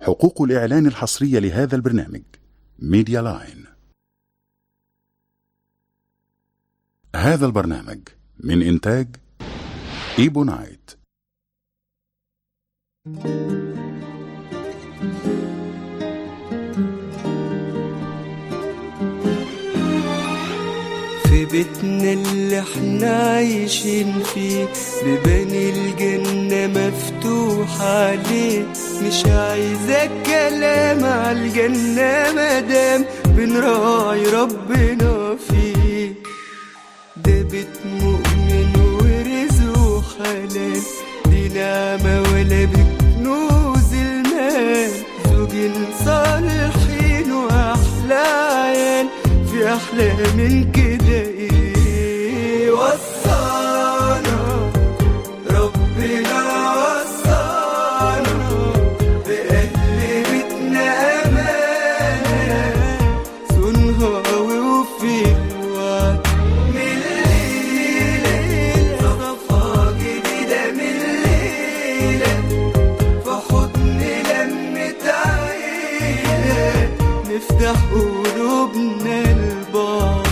حقوق الإعلان الحصرية لهذا البرنامج ميديا لاين هذا البرنامج من إنتاج إيبو نايت في بيتنا اللي احنا عايشين فيه بيبان الجنة مفتوحة عليه مش عايزة كلام عالجنة مادام بنراعي ربنا فيه ده بيت مؤمن ورزقه حلال دي نعمة ولا بكنوز المال زوجين صالحين وأحلى عيال في أحلى من كده إيه وصانا ربنا وصانا بأهل بيتنا أمانة صنها وفي الوعد من الليلة صفحة جديدة من الليلة في حضن لمة عيلة نفتح قلوبنا لبعض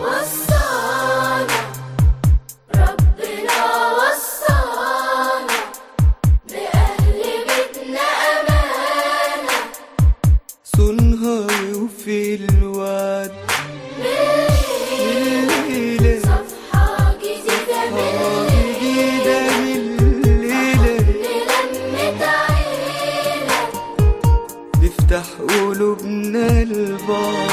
وصانا ربنا وصانا بأهل بيتنا أمانة صنها وفي الوعد الليلة صفحة جديدة من جديدة من الليلة لمة عيلة نفتح قلوبنا لبعض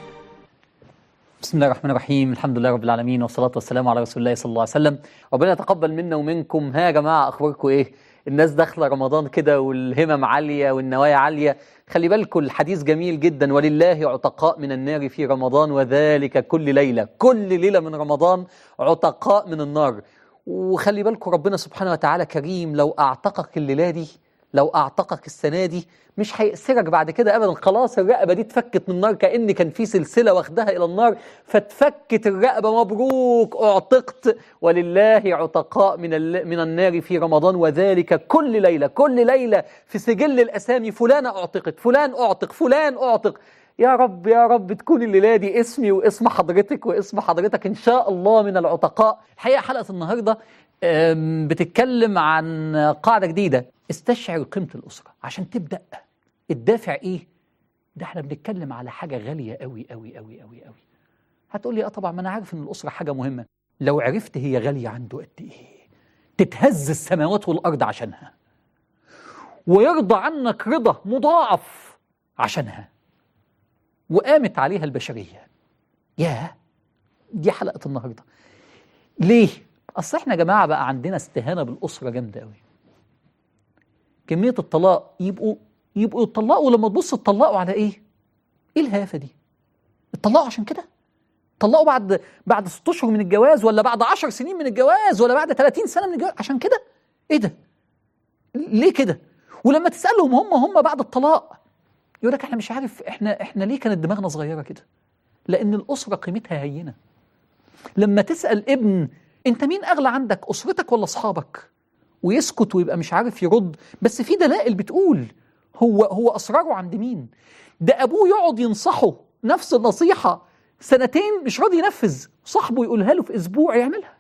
بسم الله الرحمن الرحيم الحمد لله رب العالمين والصلاة والسلام على رسول الله صلى الله عليه وسلم ربنا يتقبل منا ومنكم ها يا جماعة أخباركم إيه الناس داخلة رمضان كده والهمم عالية والنوايا عالية خلي بالكم الحديث جميل جدا ولله عتقاء من النار في رمضان وذلك كل ليلة كل ليلة من رمضان عتقاء من النار وخلي بالكم ربنا سبحانه وتعالى كريم لو أعتقك الليلة دي لو أعتقك السنة دي مش هيأسرك بعد كده أبدا خلاص الرقبة دي اتفكت من النار كأن كان في سلسلة واخدها إلى النار فاتفكت الرقبة مبروك أعتقت ولله عتقاء من ال- من النار في رمضان وذلك كل ليلة كل ليلة في سجل الأسامي فلانة أعتقت فلان أعتق فلان أعتق يا رب يا رب تكون الليلة دي اسمي واسم حضرتك واسم حضرتك إن شاء الله من العتقاء الحقيقة حلقة النهاردة أم، بتتكلم عن قاعدة جديدة استشعر قيمة الأسرة عشان تبدأ الدافع إيه؟ ده احنا بنتكلم على حاجة غالية قوي قوي قوي قوي قوي هتقول لي اه طبعا ما انا عارف ان الأسرة حاجة مهمة لو عرفت هي غالية عنده قد ايه تتهز السماوات والأرض عشانها ويرضى عنك رضا مضاعف عشانها وقامت عليها البشرية ياه دي حلقة النهاردة ليه؟ أصل احنا يا جماعة بقى عندنا استهانة بالأسرة جامدة قوي كمية الطلاق يبقوا يبقوا يتطلقوا لما تبص تطلقوا على ايه؟ ايه الهافة دي؟ اتطلقوا عشان كده؟ طلقوا بعد بعد ست اشهر من الجواز ولا بعد عشر سنين من الجواز ولا بعد 30 سنة من الجواز عشان كده؟ ايه ده؟ ليه كده؟ ولما تسألهم هم هم بعد الطلاق يقول لك احنا مش عارف احنا احنا ليه كانت دماغنا صغيرة كده؟ لأن الأسرة قيمتها هينة لما تسأل ابن انت مين اغلى عندك اسرتك ولا اصحابك ويسكت ويبقى مش عارف يرد بس في دلائل بتقول هو هو اسراره عند مين ده ابوه يقعد ينصحه نفس النصيحه سنتين مش راضي ينفذ صاحبه يقولها له في اسبوع يعملها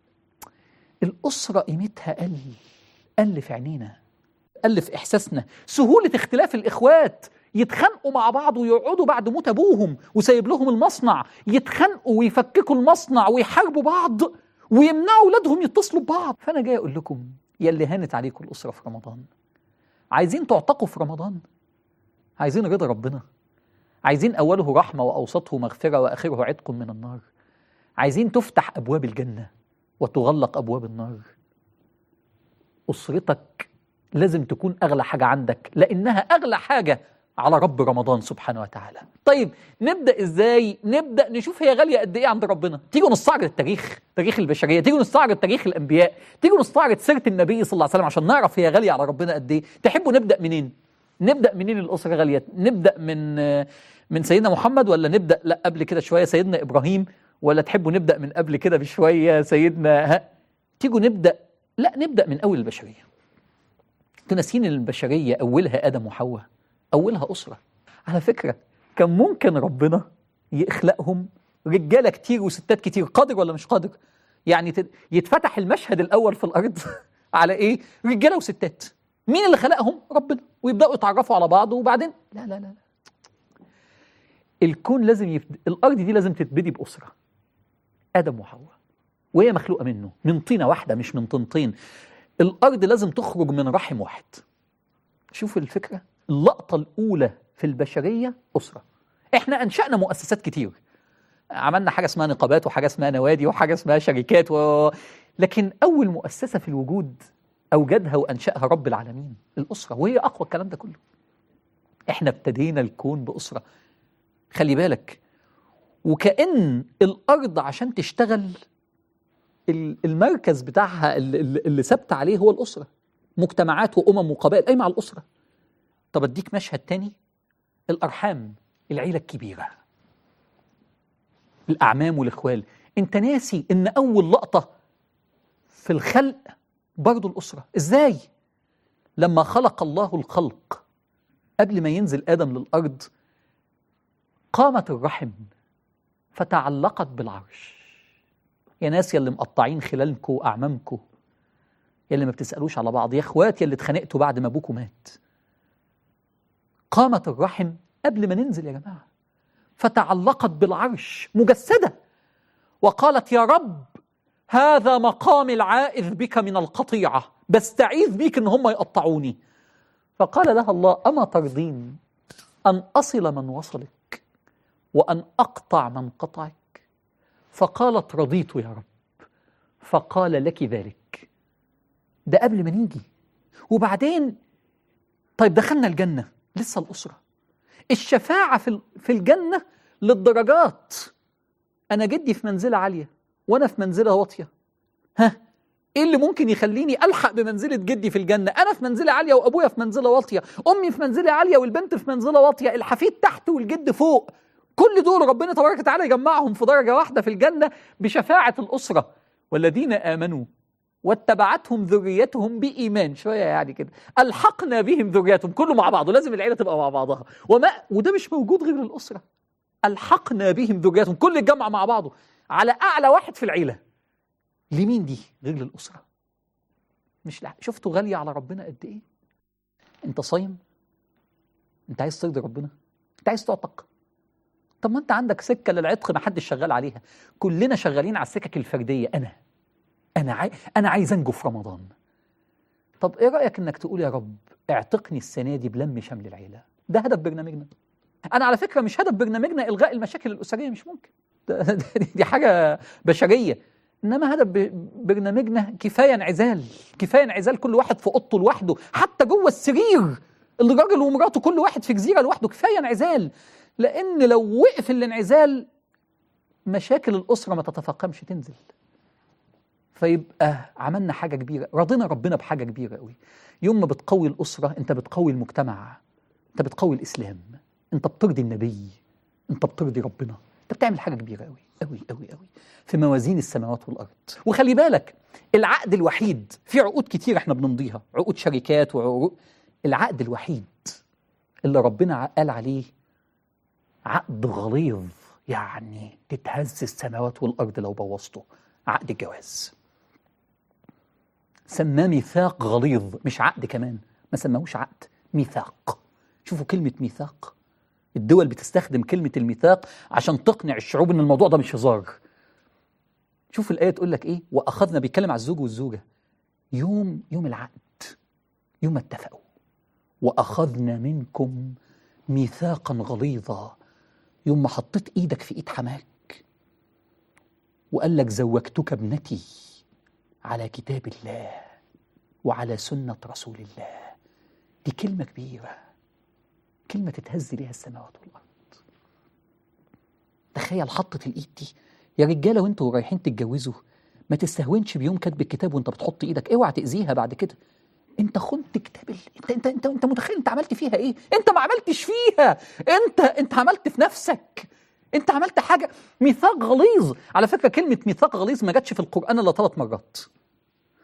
الاسره قيمتها قل قل في عينينا قل في احساسنا سهوله اختلاف الاخوات يتخانقوا مع بعض ويقعدوا بعد موت ابوهم وسايب لهم المصنع يتخانقوا ويفككوا المصنع ويحاربوا بعض ويمنعوا اولادهم يتصلوا ببعض فانا جاي اقول لكم يا اللي هانت عليكم الاسره في رمضان عايزين تعتقوا في رمضان عايزين رضا ربنا عايزين اوله رحمه واوسطه مغفره واخره عتق من النار عايزين تفتح ابواب الجنه وتغلق ابواب النار اسرتك لازم تكون اغلى حاجه عندك لانها اغلى حاجه على رب رمضان سبحانه وتعالى طيب نبدا ازاي نبدا نشوف هي غاليه قد ايه عند ربنا تيجوا نستعرض التاريخ تاريخ البشريه تيجوا نستعرض تاريخ الانبياء تيجوا نستعرض سيره النبي صلى الله عليه وسلم عشان نعرف هي غاليه على ربنا قد ايه تحبوا نبدا منين نبدا منين الاسره غاليه نبدا من من سيدنا محمد ولا نبدا لا قبل كده شويه سيدنا ابراهيم ولا تحبوا نبدا من قبل كده بشويه سيدنا ها تيجوا نبدا لا نبدا من اول البشريه انتوا ناسيين ان البشريه اولها ادم وحواء اولها اسره على فكره كان ممكن ربنا يخلقهم رجاله كتير وستات كتير قادر ولا مش قادر يعني تد- يتفتح المشهد الاول في الارض على ايه رجاله وستات مين اللي خلقهم ربنا ويبداوا يتعرفوا على بعض وبعدين لا لا لا, لا. الكون لازم يفد... الارض دي لازم تتبدي باسره ادم وحواء وهي مخلوقه منه من طينه واحده مش من طينتين الارض لازم تخرج من رحم واحد شوف الفكره اللقطه الاولى في البشريه اسره احنا انشانا مؤسسات كتير عملنا حاجه اسمها نقابات وحاجه اسمها نوادي وحاجه اسمها شركات و... لكن اول مؤسسه في الوجود اوجدها وانشاها رب العالمين الاسره وهي اقوى الكلام ده كله احنا ابتدينا الكون باسره خلي بالك وكأن الأرض عشان تشتغل ال- المركز بتاعها اللي, اللي ثابت عليه هو الأسرة مجتمعات وأمم وقبائل قايمة على الأسرة طب أديك مشهد تاني الأرحام العيلة الكبيرة الأعمام والإخوال أنت ناسي إن أول لقطة في الخلق برضو الأسرة إزاي؟ لما خلق الله الخلق قبل ما ينزل آدم للأرض قامت الرحم فتعلقت بالعرش يا ناس يا اللي مقطعين خلالكم واعمامكم يا اللي ما بتسالوش على بعض يا اخوات يا اللي اتخانقتوا بعد ما ابوكم مات قامت الرحم قبل ما ننزل يا جماعه فتعلقت بالعرش مجسده وقالت يا رب هذا مقام العائذ بك من القطيعه بستعيذ بيك ان هم يقطعوني فقال لها الله اما ترضين ان اصل من وصلك وأن أقطع من قطعك فقالت رضيت يا رب فقال لك ذلك ده قبل ما نيجي وبعدين طيب دخلنا الجنة لسه الأسرة الشفاعة في ال- في الجنة للدرجات أنا جدي في منزلة عالية وأنا في منزلة واطية ها ايه اللي ممكن يخليني الحق بمنزله جدي في الجنه انا في منزله عاليه وابويا في منزله واطيه امي في منزله عاليه والبنت في منزله واطيه الحفيد تحت والجد فوق كل دول ربنا تبارك وتعالى يجمعهم في درجه واحده في الجنه بشفاعه الاسره والذين امنوا واتبعتهم ذريتهم بايمان شويه يعني كده الحقنا بهم ذريتهم كله مع بعضه لازم العيله تبقى مع بعضها وما وده مش موجود غير للاسره الحقنا بهم ذريتهم كل الجمع مع بعضه على اعلى واحد في العيله لمين دي غير للاسره مش لح... شفتوا غاليه على ربنا قد ايه انت صايم انت عايز ترضي ربنا انت عايز تعتق طب ما انت عندك سكه للعتق ما حدش شغال عليها كلنا شغالين على السكك الفرديه انا انا عاي... انا عايز انجو في رمضان طب ايه رايك انك تقول يا رب اعتقني السنه دي بلم شمل العيله ده هدف برنامجنا انا على فكره مش هدف برنامجنا الغاء المشاكل الاسريه مش ممكن ده- ده- دي حاجه بشريه انما هدف ب- برنامجنا كفايه انعزال كفايه انعزال كل واحد في اوضته لوحده حتى جوه السرير الراجل ومراته كل واحد في جزيره لوحده كفايه انعزال لان لو وقف الانعزال مشاكل الاسره ما تتفاقمش تنزل فيبقى عملنا حاجه كبيره رضينا ربنا بحاجه كبيره قوي يوم ما بتقوي الاسره انت بتقوي المجتمع انت بتقوي الاسلام انت بترضي النبي انت بترضي ربنا انت بتعمل حاجه كبيره قوي قوي قوي قوي في موازين السماوات والارض وخلي بالك العقد الوحيد في عقود كتير احنا بنمضيها عقود شركات وعقود العقد الوحيد اللي ربنا قال عليه عقد غليظ يعني تتهز السماوات والارض لو بوظته عقد الجواز سماه ميثاق غليظ مش عقد كمان ما سماهوش عقد ميثاق شوفوا كلمة ميثاق الدول بتستخدم كلمة الميثاق عشان تقنع الشعوب ان الموضوع ده مش هزار شوف الآية تقول لك ايه وأخذنا بيتكلم على الزوج والزوجة يوم يوم العقد يوم ما اتفقوا وأخذنا منكم ميثاقا غليظا يوم ما حطيت ايدك في ايد حماك وقال لك زوجتك ابنتي على كتاب الله وعلى سنة رسول الله دي كلمة كبيرة كلمة تتهز بيها السماوات والأرض تخيل حطة الإيد دي يا رجالة وانتوا رايحين تتجوزوا ما تستهونش بيوم كاتب الكتاب وانت بتحط ايدك اوعى تأذيها بعد كده انت خنت كتاب ال... انت انت انت انت متخيل انت عملت فيها ايه انت ما عملتش فيها انت انت عملت في نفسك انت عملت حاجه ميثاق غليظ على فكره كلمه ميثاق غليظ ما جاتش في القران الا ثلاث مرات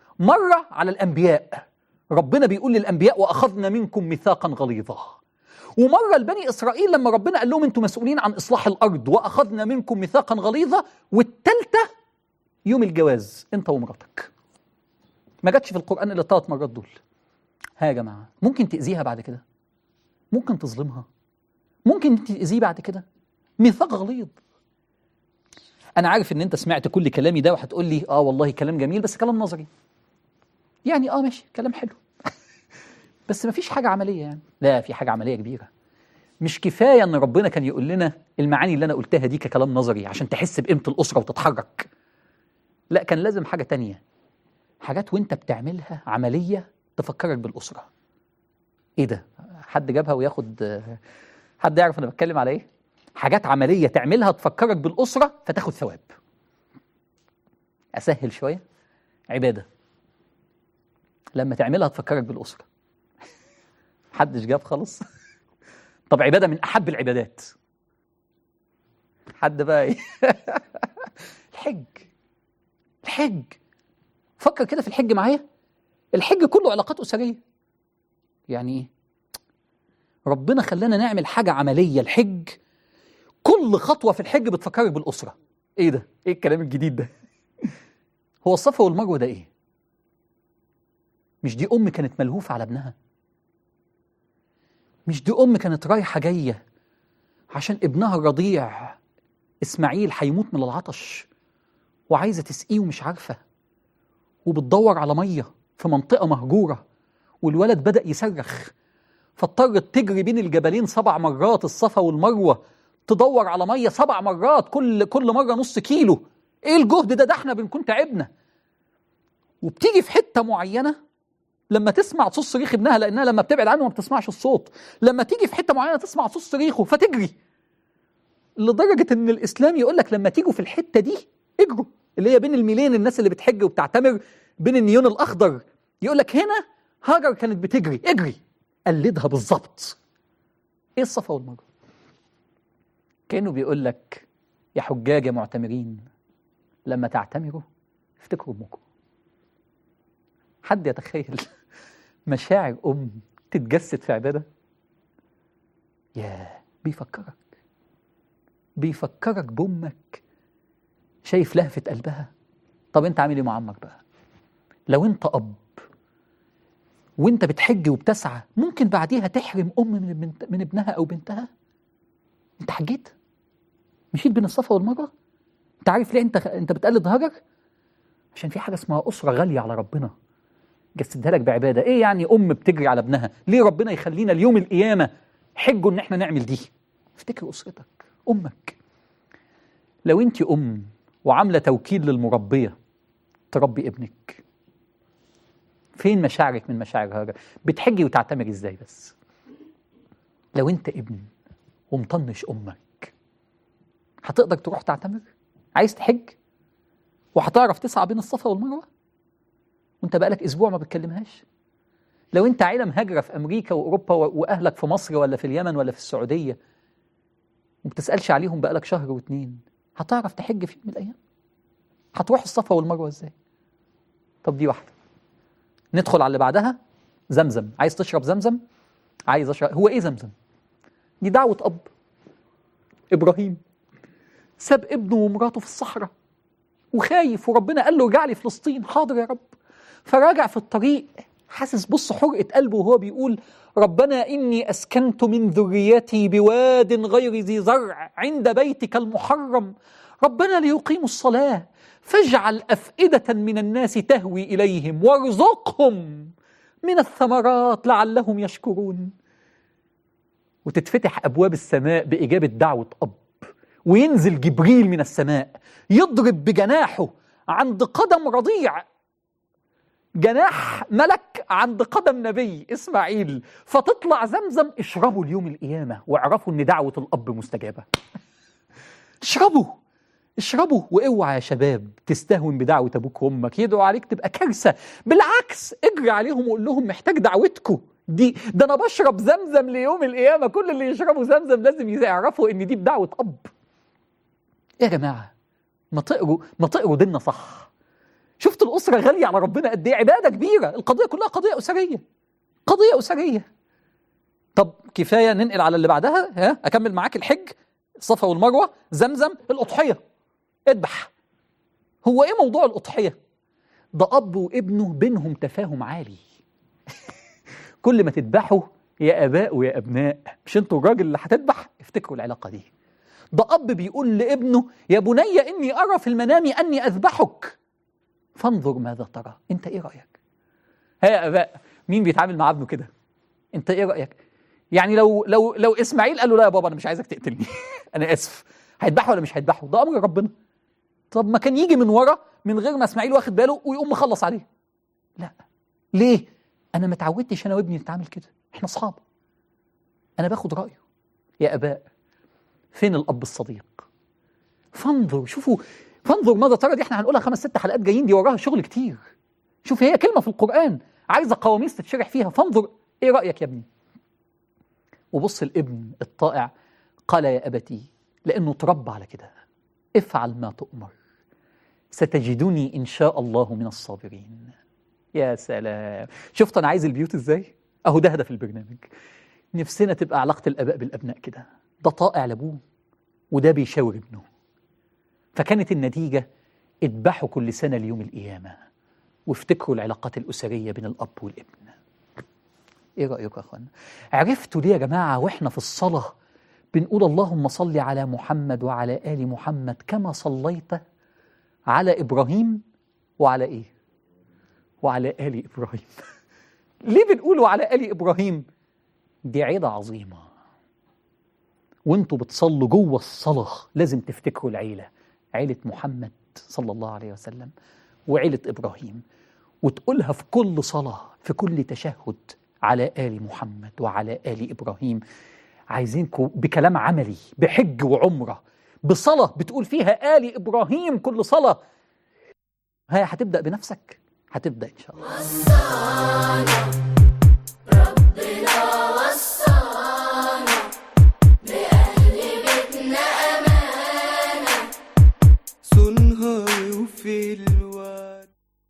مره على الانبياء ربنا بيقول للانبياء واخذنا منكم ميثاقا غليظا ومره لبني اسرائيل لما ربنا قال لهم انتم مسؤولين عن اصلاح الارض واخذنا منكم ميثاقا غليظا والثالثه يوم الجواز انت ومراتك ما جاتش في القران الا الثلاث مرات دول ها يا جماعه ممكن تاذيها بعد كده ممكن تظلمها ممكن تاذيه بعد كده ميثاق غليظ انا عارف ان انت سمعت كل كلامي ده وهتقول لي اه والله كلام جميل بس كلام نظري يعني اه ماشي كلام حلو بس مفيش حاجه عمليه يعني لا في حاجه عمليه كبيره مش كفايه ان ربنا كان يقول لنا المعاني اللي انا قلتها دي ككلام نظري عشان تحس بقيمه الاسره وتتحرك لا كان لازم حاجه تانية حاجات وانت بتعملها عمليه تفكرك بالاسره ايه ده حد جابها وياخد حد يعرف انا بتكلم على ايه حاجات عمليه تعملها تفكرك بالاسره فتاخد ثواب اسهل شويه عباده لما تعملها تفكرك بالاسره محدش جاب خالص طب عباده من احب العبادات حد بقى ايه الحج الحج فكر كده في الحج معايا الحج كله علاقات اسريه يعني ايه ربنا خلانا نعمل حاجه عمليه الحج كل خطوه في الحج بتفكرك بالاسره ايه ده ايه الكلام الجديد ده هو الصفا والمروه ده ايه مش دي ام كانت ملهوفه على ابنها مش دي ام كانت رايحه جايه عشان ابنها الرضيع اسماعيل هيموت من العطش وعايزه تسقيه ومش عارفه وبتدور على ميه في منطقه مهجوره والولد بدا يصرخ فاضطرت تجري بين الجبلين سبع مرات الصفا والمروه تدور على ميه سبع مرات كل كل مره نص كيلو ايه الجهد ده ده احنا بنكون تعبنا وبتيجي في حته معينه لما تسمع صوت صريخ ابنها لانها لما بتبعد عنه ما بتسمعش الصوت لما تيجي في حته معينه تسمع صوت صريخه فتجري لدرجه ان الاسلام يقول لك لما تيجوا في الحته دي اجروا اللي هي بين الميلين الناس اللي بتحج وبتعتمر بين النيون الاخضر يقول لك هنا هاجر كانت بتجري اجري قلدها بالظبط ايه الصفا والمروه كانه بيقول لك يا حجاج يا معتمرين لما تعتمروا افتكروا امكم حد يتخيل مشاعر ام تتجسد في عباده ياه بيفكرك بيفكرك بامك شايف لهفه قلبها طب انت عامل ايه مع امك بقى لو انت اب وانت بتحج وبتسعى ممكن بعديها تحرم ام من, بنت من ابنها او بنتها انت حجيت مشيت بين الصفا والمروه انت عارف ليه انت انت بتقلد هاجر عشان في حاجه اسمها اسره غاليه على ربنا جسدها لك بعباده ايه يعني ام بتجري على ابنها ليه ربنا يخلينا اليوم القيامه حجوا ان احنا نعمل دي افتكر اسرتك امك لو انت ام وعامله توكيل للمربيه تربي ابنك فين مشاعرك من مشاعر هاجر بتحجي وتعتمري ازاي بس لو انت ابن ومطنش امك هتقدر تروح تعتمر عايز تحج وهتعرف تسعى بين الصفا والمروه وانت بقالك اسبوع ما بتكلمهاش لو انت عيله مهاجره في امريكا واوروبا و- واهلك في مصر ولا في اليمن ولا في السعوديه وما بتسالش عليهم بقالك شهر واتنين هتعرف تحج في يوم من الايام هتروح الصفا والمروه ازاي طب دي واحده ندخل على اللي بعدها زمزم عايز تشرب زمزم عايز اشرب هو ايه زمزم دي دعوه اب ابراهيم ساب ابنه ومراته في الصحراء وخايف وربنا قال له ارجع لي فلسطين حاضر يا رب فراجع في الطريق حاسس بص حرقة قلبه وهو بيقول ربنا إني أسكنت من ذريتي بواد غير ذي زرع عند بيتك المحرم ربنا ليقيموا الصلاة فاجعل أفئدة من الناس تهوي إليهم وارزقهم من الثمرات لعلهم يشكرون وتتفتح أبواب السماء بإجابة دعوة أب وينزل جبريل من السماء يضرب بجناحه عند قدم رضيع جناح ملك عند قدم نبي اسماعيل فتطلع زمزم اشربوا اليوم القيامة واعرفوا ان دعوة الأب مستجابة اشربوا اشربوا واوعى يا شباب تستهون بدعوة أبوك وأمك يدعوا عليك تبقى كارثة بالعكس اجري عليهم وقول لهم محتاج دعوتكم دي ده انا بشرب زمزم ليوم القيامة كل اللي يشربوا زمزم لازم يعرفوا ان دي بدعوة أب يا جماعة ما تقروا ما تقروا ديننا صح شفت الأسرة غالية على ربنا قد إيه عبادة كبيرة القضية كلها قضية أسرية قضية أسرية طب كفايه ننقل على اللي بعدها ها اكمل معاك الحج الصفا والمروه زمزم الاضحيه اذبح هو ايه موضوع الاضحيه ده اب وابنه بينهم تفاهم عالي كل ما تذبحوا يا اباء ويا ابناء مش انتوا الراجل اللي هتذبح افتكروا العلاقه دي ده اب بيقول لابنه يا بني اني ارى في المنام اني اذبحك فانظر ماذا ترى انت ايه رايك ها يا اباء مين بيتعامل مع ابنه كده انت ايه رايك يعني لو لو لو اسماعيل قال له لا يا بابا انا مش عايزك تقتلني انا اسف هيذبحه ولا مش هيذبحه ده امر ربنا طب ما كان يجي من ورا من غير ما اسماعيل واخد باله ويقوم مخلص عليه لا ليه انا ما اتعودتش انا وابني نتعامل كده احنا اصحاب انا باخد رايه يا اباء فين الاب الصديق فانظر شوفوا فانظر ماذا ترى دي احنا هنقولها خمس ست حلقات جايين دي وراها شغل كتير شوف هي كلمه في القران عايزه قواميس تتشرح فيها فانظر ايه رايك يا ابني وبص الابن الطائع قال يا ابتي لانه تربى على كده افعل ما تؤمر ستجدني ان شاء الله من الصابرين يا سلام شفت انا عايز البيوت ازاي اهو ده هدف البرنامج نفسنا تبقى علاقه الاباء بالابناء كده ده طائع لابوه وده بيشاور ابنه فكانت النتيجه اذبحوا كل سنه ليوم القيامه وافتكروا العلاقات الاسريه بين الاب والابن ايه رايكم يا اخوانا عرفتوا ليه يا جماعه واحنا في الصلاه بنقول اللهم صل على محمد وعلى ال محمد كما صليت على ابراهيم وعلى ايه وعلى ال ابراهيم ليه بنقول على ال ابراهيم دي عيله عظيمه وانتوا بتصلوا جوه الصلاه لازم تفتكروا العيله عيله محمد صلى الله عليه وسلم وعيله ابراهيم وتقولها في كل صلاه في كل تشهد على ال محمد وعلى ال ابراهيم عايزينكم بكلام عملي بحج وعمره بصلاه بتقول فيها ال ابراهيم كل صلاه هي هتبدا بنفسك هتبدا ان شاء الله ربنا وصانا بأهل بيتنا أمانة صنها وفي الوعد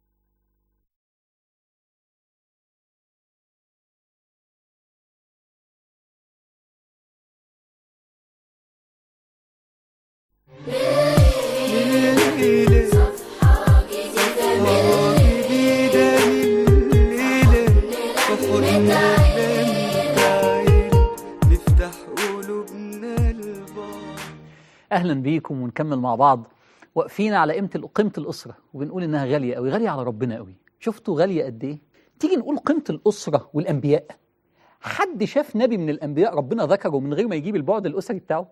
الليلة صفحة جديدة آه جديدة لليلة فخرنا بنتعين نفتح قلوبنا لبعض اهلا بيكم ونكمل مع بعض واقفين على قيمه قيمه الاسره وبنقول انها غاليه قوي غاليه على ربنا قوي شفتوا غاليه قد ايه تيجي نقول قيمه الاسره والانبياء حد شاف نبي من الانبياء ربنا ذكره من غير ما يجيب البعد الاسري بتاعه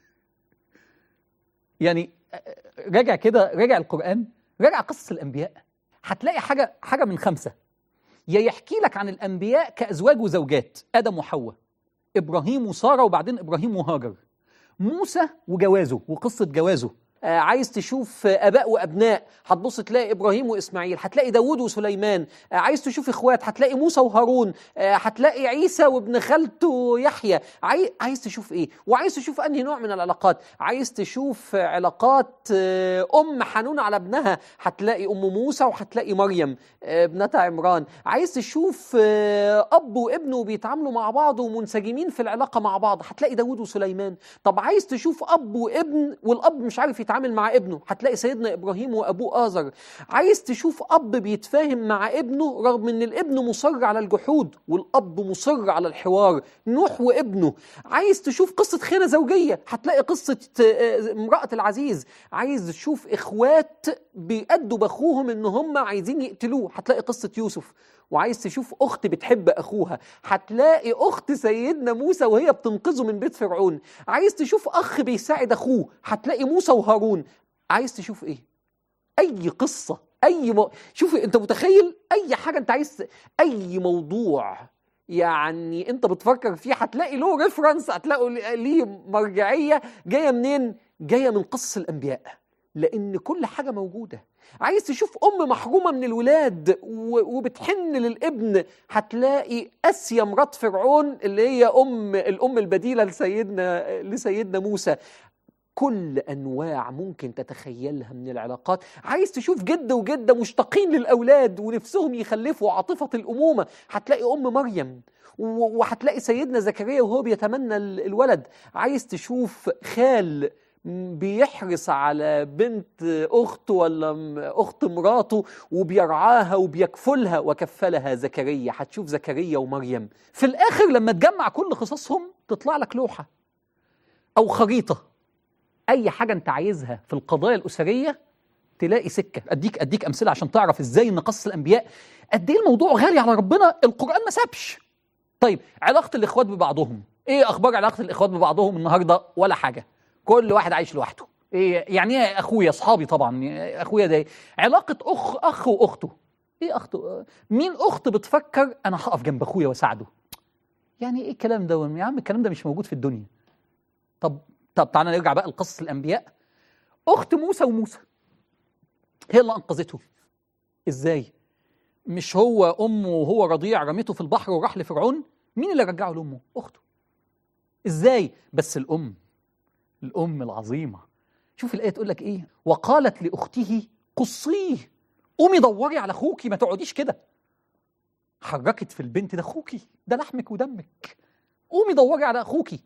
يعني راجع كده راجع القران راجع قصص الانبياء هتلاقي حاجه حاجه من خمسه يا يحكي لك عن الانبياء كازواج وزوجات ادم وحواء ابراهيم وساره وبعدين ابراهيم وهاجر موسى وجوازه وقصة جوازه آه، عايز تشوف آه، اباء وابناء هتبص تلاقي ابراهيم واسماعيل هتلاقي داوود وسليمان آه، عايز تشوف اخوات هتلاقي موسى وهارون آه، هتلاقي عيسى وابن خالته يحيى عاي... عايز تشوف ايه وعايز تشوف انهي نوع من العلاقات عايز تشوف آه، علاقات آه، ام حنون على ابنها هتلاقي ام موسى وهتلاقي مريم آه، ابنة عمران عايز تشوف آه، اب وابنه بيتعاملوا مع بعض ومنسجمين في العلاقه مع بعض هتلاقي داوود وسليمان طب عايز تشوف اب وابن والاب مش عارف يتعامل مع ابنه هتلاقي سيدنا ابراهيم وابوه ازر عايز تشوف اب بيتفاهم مع ابنه رغم ان الابن مصر على الجحود والاب مصر على الحوار نوح وابنه عايز تشوف قصه خيانه زوجيه هتلاقي قصه آه، امراه العزيز عايز تشوف اخوات بيأدوا باخوهم ان هم عايزين يقتلوه هتلاقي قصه يوسف وعايز تشوف اخت بتحب اخوها هتلاقي اخت سيدنا موسى وهي بتنقذه من بيت فرعون عايز تشوف اخ بيساعد اخوه هتلاقي موسى وهارون عايز تشوف ايه اي قصه اي مو... شوف انت متخيل اي حاجه انت عايز اي موضوع يعني انت بتفكر فيه هتلاقي له ريفرنس هتلاقي ليه مرجعيه جايه منين جايه من قصص الانبياء لان كل حاجه موجوده عايز تشوف ام محرومه من الولاد و- وبتحن للابن هتلاقي اسيا مرات فرعون اللي هي ام الام البديله لسيدنا لسيدنا موسى كل انواع ممكن تتخيلها من العلاقات عايز تشوف جد وجده مشتاقين للاولاد ونفسهم يخلفوا عاطفه الامومه هتلاقي ام مريم و- وهتلاقي سيدنا زكريا وهو بيتمنى ال- الولد عايز تشوف خال م- بيحرص على بنت اخته ولا م- اخت مراته وبيرعاها وبيكفلها وكفلها زكريا هتشوف زكريا ومريم في الاخر لما تجمع كل قصصهم تطلع لك لوحه او خريطه اي حاجه انت عايزها في القضايا الاسريه تلاقي سكه اديك اديك امثله عشان تعرف ازاي ان قصص الانبياء قد ايه الموضوع غالي على ربنا القران ما سابش طيب علاقه الاخوات ببعضهم ايه اخبار علاقه الاخوات ببعضهم النهارده ولا حاجه كل واحد عايش لوحده ايه يعني ايه اخويا اصحابي طبعا إيه اخويا ده إيه؟ علاقه اخ اخ واخته ايه اخته مين اخت بتفكر انا هقف جنب اخويا واساعده يعني ايه الكلام ده يا عم الكلام ده مش موجود في الدنيا طب طب تعالى نرجع بقى لقصص الانبياء اخت موسى وموسى هي اللي انقذته ازاي مش هو امه وهو رضيع رميته في البحر وراح لفرعون مين اللي رجعه لامه اخته ازاي بس الام الام العظيمه شوف الايه تقول لك ايه وقالت لاخته قصيه قومي دوري على اخوكي ما تقعديش كده حركت في البنت ده اخوكي ده لحمك ودمك قومي دوري على اخوكي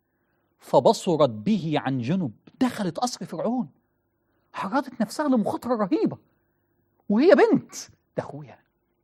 فبصرت به عن جنب دخلت قصر فرعون عرضت نفسها لمخاطره رهيبه وهي بنت ده اخويا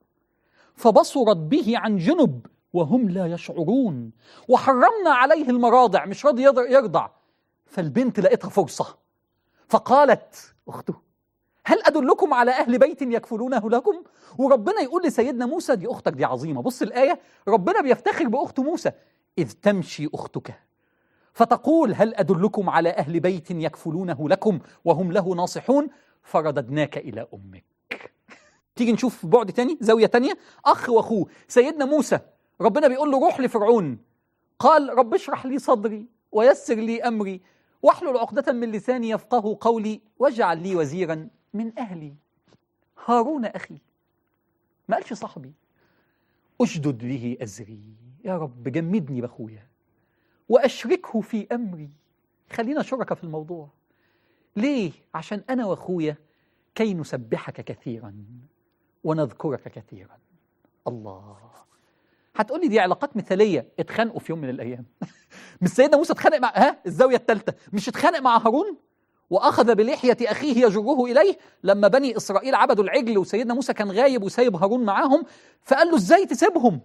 فبصرت به عن جنب وهم لا يشعرون وحرمنا عليه المراضع مش راضي يض- يرضع فالبنت لقيتها فرصه فقالت اخته هل ادلكم على اهل بيت يكفلونه لكم وربنا يقول لسيدنا موسى دي اختك دي عظيمه بص الايه ربنا بيفتخر باخت موسى اذ تمشي اختك فتقول هل أدلكم على أهل بيت يكفلونه لكم وهم له ناصحون فرددناك إلى أمك تيجي نشوف بعد تاني زاوية تانية أخ وأخوه سيدنا موسى ربنا بيقول له روح لفرعون قال رب اشرح لي صدري ويسر لي أمري واحلل عقدة من لساني يفقه قولي واجعل لي وزيرا من أهلي هارون أخي ما قالش صاحبي أشدد به أزري يا رب جمدني بأخويا واشركه في امري خلينا شركة في الموضوع ليه عشان انا واخويا كي نسبحك كثيرا ونذكرك كثيرا الله هتقولي دي علاقات مثاليه اتخانقوا في يوم من الايام مش سيدنا موسى اتخانق مع ها الزاويه الثالثه مش اتخانق مع هارون واخذ بلحيه اخيه يجره اليه لما بني اسرائيل عبدوا العجل وسيدنا موسى كان غايب وسايب هارون معاهم فقال له ازاي تسيبهم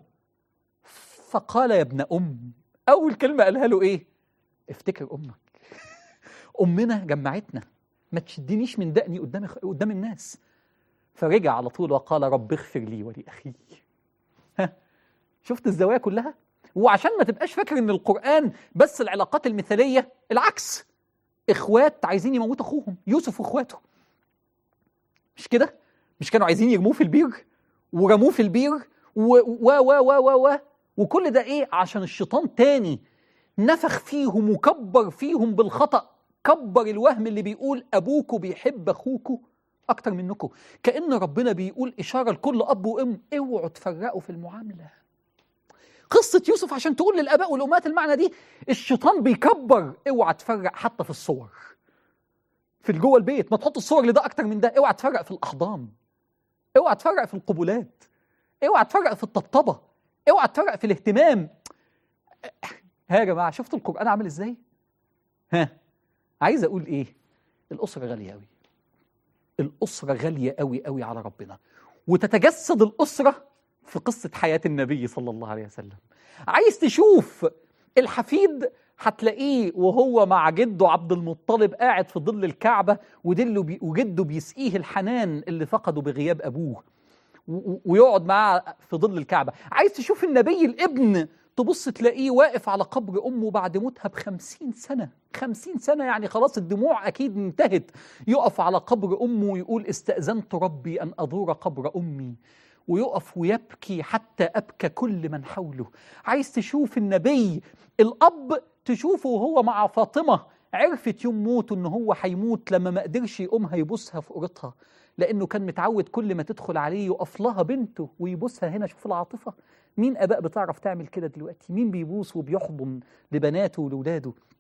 فقال يا ابن ام اول كلمه قالها له ايه افتكر امك امنا جمعتنا ما تشدنيش من دقني قدام قدام الناس فرجع على طول وقال رب اغفر لي ولاخي ها شفت الزوايا كلها وعشان ما تبقاش فاكر ان القران بس العلاقات المثاليه العكس اخوات عايزين يموتوا اخوهم يوسف واخواته مش كده مش كانوا عايزين يرموه في البير ورموه في البير و و و و و, و وكل ده ايه عشان الشيطان تاني نفخ فيهم وكبر فيهم بالخطأ كبر الوهم اللي بيقول ابوكوا بيحب اخوكوا اكتر منكم كأن ربنا بيقول اشارة لكل اب وام اوعوا تفرقوا في المعاملة قصة يوسف عشان تقول للاباء والامهات المعنى دي الشيطان بيكبر اوعى تفرق حتى في الصور في جوه البيت ما تحط الصور لده اكتر من ده اوعى تفرق في الاحضان اوعى تفرق في القبلات اوعى تفرق في الطبطبه اوعى تفرق في الاهتمام ها يا جماعه شفتوا القران عامل ازاي ها عايز اقول ايه الاسره غاليه قوي الاسره غاليه قوي قوي على ربنا وتتجسد الاسره في قصه حياه النبي صلى الله عليه وسلم عايز تشوف الحفيد هتلاقيه وهو مع جده عبد المطلب قاعد في ظل الكعبه ودله بي وجده بيسقيه الحنان اللي فقده بغياب ابوه و- ويقعد معاه في ظل الكعبة عايز تشوف النبي الابن تبص تلاقيه واقف على قبر أمه بعد موتها بخمسين سنة خمسين سنة يعني خلاص الدموع أكيد انتهت يقف على قبر أمه ويقول استأذنت ربي أن أزور قبر أمي ويقف ويبكي حتى أبكى كل من حوله عايز تشوف النبي الأب تشوفه وهو مع فاطمة عرفت يوم موته إن هو هيموت لما ما قدرش يقومها يبوسها في قرطها لانه كان متعود كل ما تدخل عليه يقف لها بنته ويبوسها هنا شوف العاطفه مين اباء بتعرف تعمل كده دلوقتي مين بيبوس وبيحضن لبناته ولولاده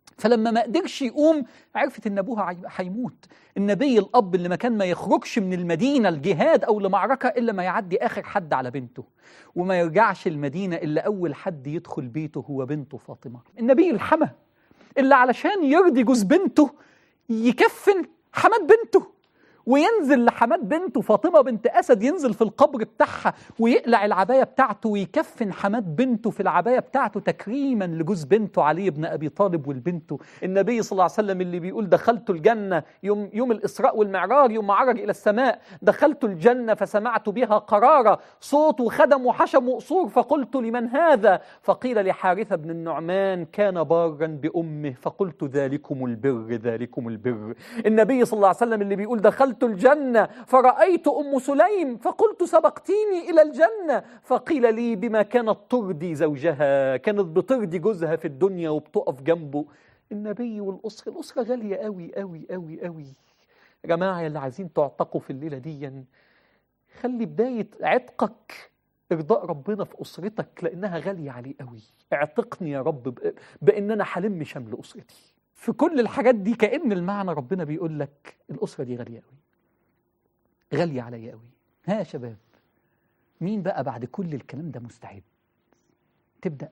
فلما ما قدرش يقوم عرفت ان ابوها عي- هيموت النبي الاب اللي ما كان ما يخرجش من المدينه الجهاد او لمعركه الا ما يعدي اخر حد على بنته وما يرجعش المدينه الا اول حد يدخل بيته هو بنته فاطمه النبي الحمى اللي علشان يرضي جوز بنته يكفن حماد بنته وينزل لحماد بنته فاطمة بنت أسد ينزل في القبر بتاعها ويقلع العباية بتاعته ويكفن حماد بنته في العباية بتاعته تكريما لجوز بنته علي بن أبي طالب والبنته النبي صلى الله عليه وسلم اللي بيقول دخلت الجنة يوم, يوم الإسراء والمعراج يوم ما عرج إلى السماء دخلت الجنة فسمعت بها قرارا صوت وخدم وحشم وقصور فقلت لمن هذا فقيل لحارثة بن النعمان كان بارا بأمه فقلت ذلكم البر ذلكم البر النبي صلى الله عليه وسلم اللي بيقول دخلت الجنة فرأيت أم سليم فقلت سبقتيني إلى الجنة فقيل لي بما كانت ترضي زوجها كانت بترضي جوزها في الدنيا وبتقف جنبه النبي والأسرة الأسرة غالية قوي قوي قوي قوي يا جماعة اللي عايزين تعتقوا في الليلة دي خلي بداية عتقك إرضاء ربنا في أسرتك لأنها غالية عليه قوي اعتقني يا رب ب- بأن أنا حلم شمل أسرتي في كل الحاجات دي كأن المعنى ربنا بيقول لك الأسرة دي غالية قوي غالية عليا قوي ها يا شباب مين بقى بعد كل الكلام ده مستعد تبدأ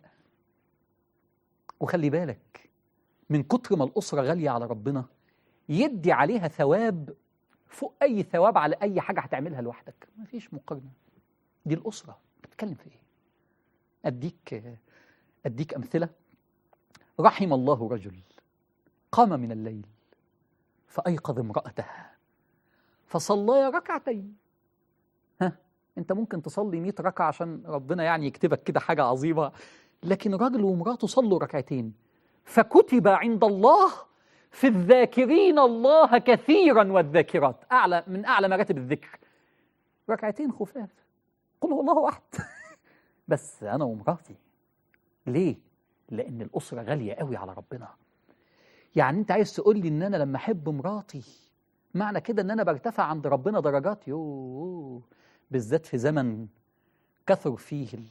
وخلي بالك من كتر ما الأسرة غالية على ربنا يدي عليها ثواب فوق أي ثواب على أي حاجة هتعملها لوحدك مفيش مقارنة دي الأسرة بتتكلم في إيه أديك أديك أمثلة رحم الله رجل قام من الليل فأيقظ امرأته فصليا ركعتين ها انت ممكن تصلي 100 ركعه عشان ربنا يعني يكتبك كده حاجه عظيمه لكن راجل ومراته صلوا ركعتين فكتب عند الله في الذاكرين الله كثيرا والذاكرات اعلى من اعلى مراتب الذكر ركعتين خفاف قل هو الله احد بس انا ومراتي ليه لان الاسره غاليه قوي على ربنا يعني انت عايز تقول لي ان انا لما احب مراتي معنى كده ان انا برتفع عند ربنا درجات يوه بالذات في زمن كثر فيه ال...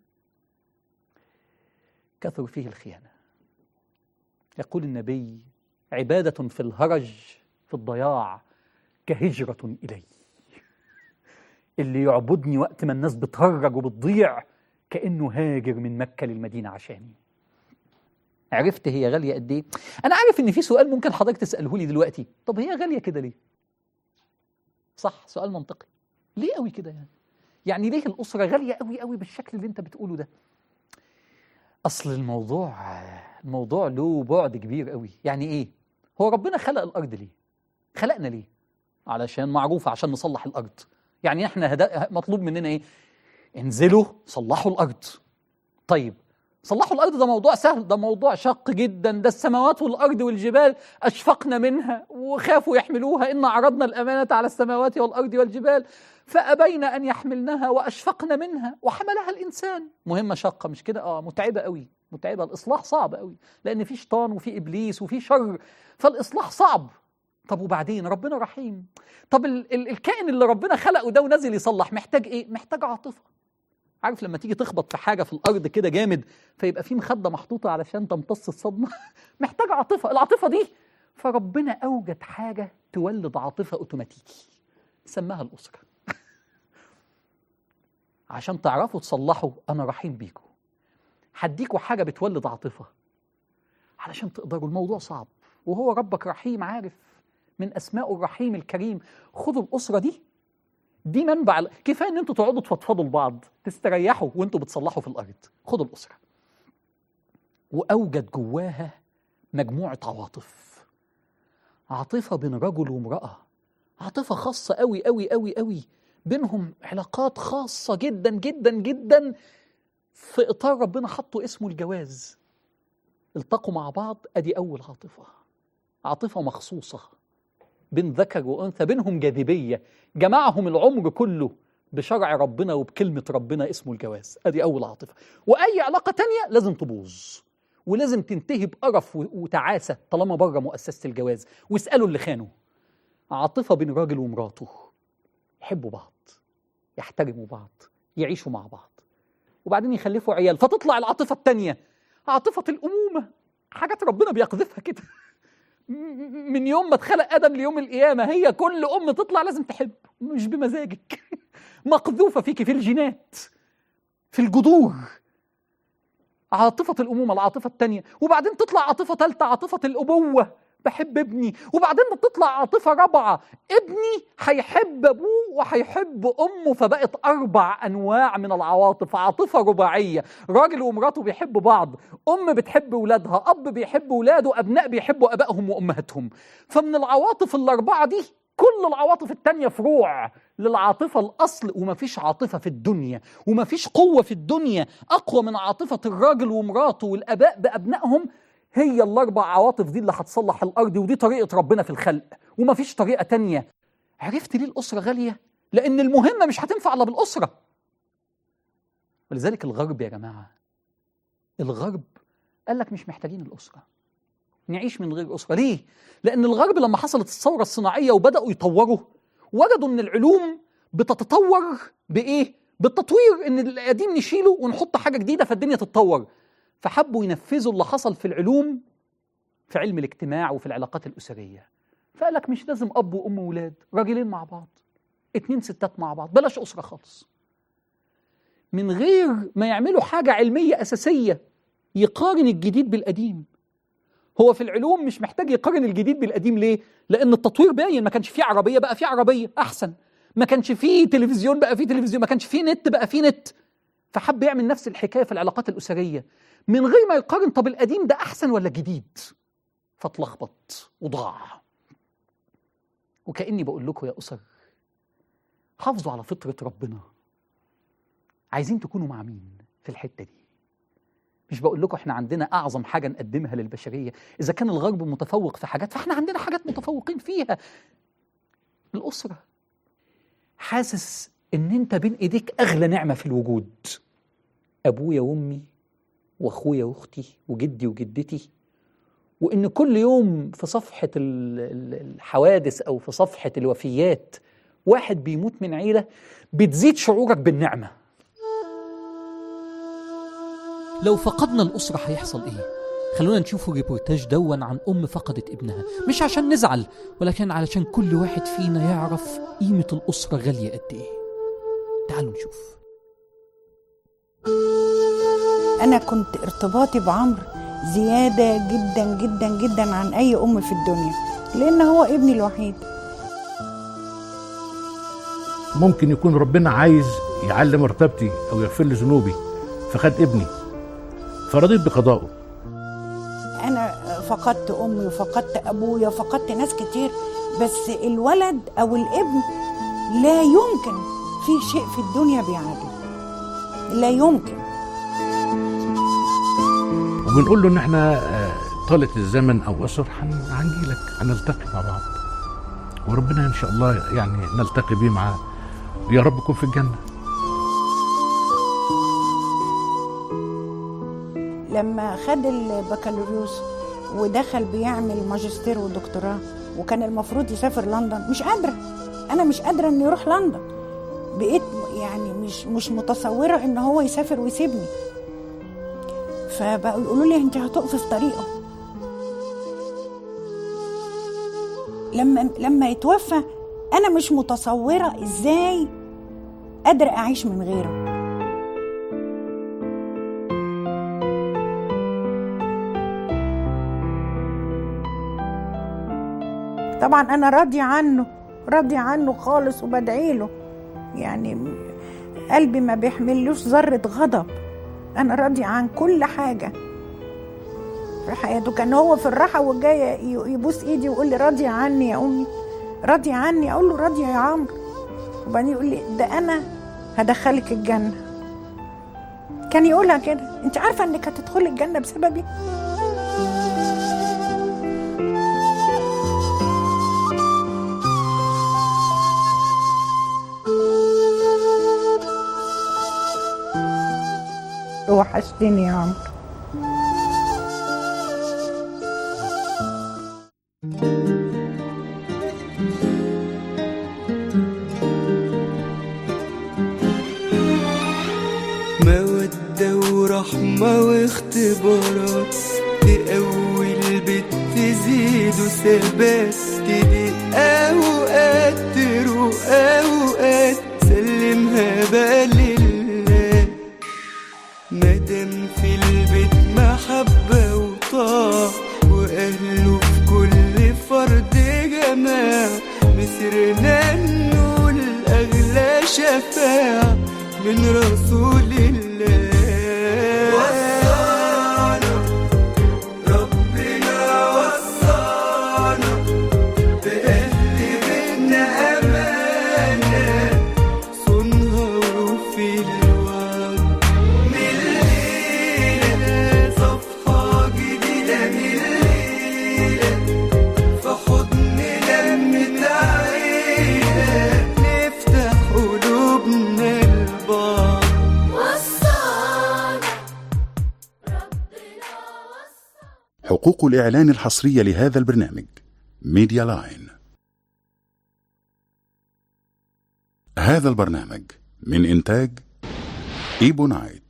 كثر فيه الخيانه يقول النبي عباده في الهرج في الضياع كهجره الي اللي يعبدني وقت ما الناس بتهرج وبتضيع كانه هاجر من مكه للمدينه عشاني عرفت هي غاليه قد ايه انا عارف ان في سؤال ممكن حضرتك تساله لي دلوقتي طب هي غاليه كده ليه صح سؤال منطقي ليه قوي كده يعني يعني ليه الاسره غاليه قوي قوي بالشكل اللي انت بتقوله ده اصل الموضوع الموضوع له بعد كبير قوي يعني ايه هو ربنا خلق الارض ليه خلقنا ليه علشان معروف عشان نصلح الارض يعني احنا هدا مطلوب مننا ايه انزلوا صلحوا الارض طيب صلحوا الارض ده موضوع سهل ده موضوع شاق جدا ده السماوات والارض والجبال اشفقنا منها وخافوا يحملوها ان عرضنا الامانه على السماوات والارض والجبال فابين ان يحملنها واشفقن منها وحملها الانسان مهمه شاقه مش كده اه متعبه قوي متعبه الاصلاح صعب قوي لان في شيطان وفي ابليس وفي شر فالاصلاح صعب طب وبعدين ربنا رحيم طب ال ال الكائن اللي ربنا خلقه ده ونازل يصلح محتاج ايه محتاج عاطفه عارف لما تيجي تخبط في حاجه في الارض كده جامد فيبقى في مخده محطوطه علشان تمتص الصدمه محتاج عاطفه العاطفه دي فربنا اوجد حاجه تولد عاطفه اوتوماتيكي سماها الاسره عشان تعرفوا تصلحوا انا رحيم بيكم هديكوا حاجه بتولد عاطفه علشان تقدروا الموضوع صعب وهو ربك رحيم عارف من اسمائه الرحيم الكريم خدوا الاسره دي دي منبع كفايه ان انتوا تقعدوا تفضفضوا لبعض تستريحوا وانتوا بتصلحوا في الارض خدوا الاسره واوجد جواها مجموعه عواطف عاطفه بين رجل وامراه عاطفه خاصه قوي قوي قوي قوي بينهم علاقات خاصه جدا جدا جدا في اطار ربنا حطه اسمه الجواز التقوا مع بعض ادي اول عاطفه عاطفه مخصوصه بين ذكر وانثى بينهم جاذبيه جمعهم العمر كله بشرع ربنا وبكلمه ربنا اسمه الجواز ادي اول عاطفه واي علاقه تانية لازم تبوظ ولازم تنتهي بقرف و- وتعاسه طالما بره مؤسسه الجواز واسالوا اللي خانوا عاطفه بين راجل ومراته يحبوا بعض يحترموا بعض يعيشوا مع بعض وبعدين يخلفوا عيال فتطلع العاطفه التانية عاطفه الامومه حاجات ربنا بيقذفها كده م- من يوم ما اتخلق ادم ليوم القيامه هي كل ام تطلع لازم تحب مش بمزاجك مقذوفه فيكي في الجينات في الجذور عاطفة الأمومة العاطفة التانية وبعدين تطلع عاطفة تالتة عاطفة الأبوة بحب ابني وبعدين تطلع عاطفة رابعة ابني هيحب أبوه وهيحب أمه فبقت أربع أنواع من العواطف عاطفة رباعية راجل ومراته بيحبوا بعض أم بتحب ولادها أب بيحب ولاده أبناء بيحبوا أبائهم وأمهاتهم فمن العواطف الأربعة دي كل العواطف التانية فروع للعاطفة الأصل ومفيش عاطفة في الدنيا ومفيش قوة في الدنيا أقوى من عاطفة الراجل ومراته والآباء بأبنائهم هي الأربع عواطف دي اللي هتصلح الأرض ودي طريقة ربنا في الخلق ومفيش طريقة تانية عرفت ليه الأسرة غالية؟ لأن المهمة مش هتنفع إلا بالأسرة ولذلك الغرب يا جماعة الغرب قال لك مش محتاجين الأسرة نعيش من غير أسرة ليه؟ لأن الغرب لما حصلت الثورة الصناعية وبدأوا يطوروا وجدوا إن العلوم بتتطور بإيه؟ بالتطوير إن القديم نشيله ونحط حاجة جديدة فالدنيا تتطور فحبوا ينفذوا اللي حصل في العلوم في علم الاجتماع وفي العلاقات الأسرية فقال لك مش لازم أب وأم وولاد راجلين مع بعض اتنين ستات مع بعض بلاش أسرة خالص من غير ما يعملوا حاجة علمية أساسية يقارن الجديد بالقديم هو في العلوم مش محتاج يقارن الجديد بالقديم ليه؟ لأن التطوير باين ما كانش فيه عربية بقى فيه عربية أحسن ما كانش فيه تلفزيون بقى فيه تلفزيون ما كانش فيه نت بقى فيه نت فحب يعمل نفس الحكاية في العلاقات الأسرية من غير ما يقارن طب القديم ده أحسن ولا جديد فاتلخبط وضاع وكأني بقول لكم يا أسر حافظوا على فطرة ربنا عايزين تكونوا مع مين في الحتة دي مش بقول لكم احنا عندنا اعظم حاجه نقدمها للبشريه اذا كان الغرب متفوق في حاجات فاحنا عندنا حاجات متفوقين فيها الاسره حاسس ان انت بين ايديك اغلى نعمه في الوجود ابويا وامي واخويا واختي وجدي وجدتي وان كل يوم في صفحه ال- ال- الحوادث او في صفحه الوفيات واحد بيموت من عيله بتزيد شعورك بالنعمه لو فقدنا الأسرة هيحصل إيه؟ خلونا نشوف ريبورتاج دون عن أم فقدت ابنها مش عشان نزعل ولكن علشان كل واحد فينا يعرف قيمة الأسرة غالية قد إيه تعالوا نشوف أنا كنت ارتباطي بعمرو زيادة جدا جدا جدا عن أي أم في الدنيا لأن هو ابني الوحيد ممكن يكون ربنا عايز يعلم مرتبتي او يغفر لي ذنوبي فخد ابني فرضيت بقضائه أنا فقدت أمي وفقدت أبويا وفقدت ناس كتير بس الولد أو الابن لا يمكن في شيء في الدنيا بيعادله لا يمكن وبنقول له ان احنا آه، طالة الزمن او اسر هن- هنجيلك هنلتقي مع بعض وربنا ان شاء الله يعني نلتقي بيه معاه يا رب يكون في الجنه لما خد البكالوريوس ودخل بيعمل ماجستير ودكتوراه وكان المفروض يسافر لندن مش قادره انا مش قادره انه يروح لندن بقيت يعني مش مش متصوره ان هو يسافر ويسيبني فبقوا يقولوا لي انت هتقفي في طريقه لما لما يتوفى انا مش متصوره ازاي قادره اعيش من غيره طبعا انا راضيه عنه راضيه عنه خالص وبدعي له يعني م- قلبي ما بيحملوش ذره غضب انا راضيه عن كل حاجه في حياته كان هو في الراحه وجاي ي- يبوس ايدي ويقول لي راضيه عني يا امي راضيه عني اقول له راضيه يا عمرو وبعدين يقول لي ده انا هدخلك الجنه كان يقولها كده انت عارفه انك هتدخلي الجنه بسببي وحشتني يا عمرو مودة ورحمة واختبارات تقوي توحيد وثبات تضيق أوقات تروق أوقات سلمها بقى لله مادام في البيت محبة وطاعة وأهله في كل فرد جماعة مسرنا نقول أغلى شفاعة من رسول الله وصانا ربنا وصانا بأهل بيتنا أمانة صنها وفي الوعد من الليلة صفحة جديدة من الليلة في حضن لمة عيلة نفتح قلوبنا لبعض وصانا حقوق الإعلان الحصرية لهذا البرنامج ميديا لاين هذا البرنامج من إنتاج إيبو نايت